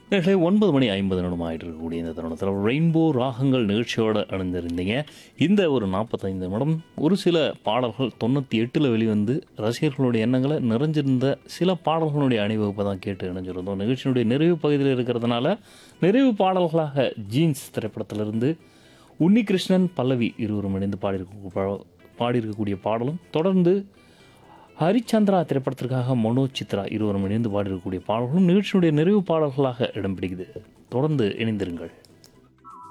நேர்களே ஒன்பது மணி ஐம்பது நிமிடம் ஆகிட்டு இருக்கக்கூடிய இந்த தருணத்தில் ரெயின்போ ராகங்கள் நிகழ்ச்சியோடு அணிந்திருந்தீங்க இந்த ஒரு நாற்பத்தைந்து நிமிடம் ஒரு சில பாடல்கள் தொண்ணூற்றி எட்டில் வெளிவந்து ரசிகர்களுடைய எண்ணங்களை நிறைஞ்சிருந்த சில பாடல்களுடைய அணிவகுப்பை தான் கேட்டு இணைஞ்சிருந்தோம் நிகழ்ச்சியினுடைய நிறைவு பகுதியில் இருக்கிறதுனால நிறைவு பாடல்களாக ஜீன்ஸ் திரைப்படத்திலிருந்து உன்னிகிருஷ்ணன் பல்லவி இருவரும் இணைந்து பாடியிருக்க பாடியிருக்கக்கூடிய பாடலும் தொடர்ந்து ஹரிச்சந்திரா திரைப்படத்திற்காக மனோஜ் சித்ரா இருவரும் இணைந்து பாடியிருக்கக்கூடிய பாடல்களும் நிகழ்ச்சியினுடைய நிறைவு பாடல்களாக இடம் பிடிக்குது தொடர்ந்து இணைந்திருங்கள்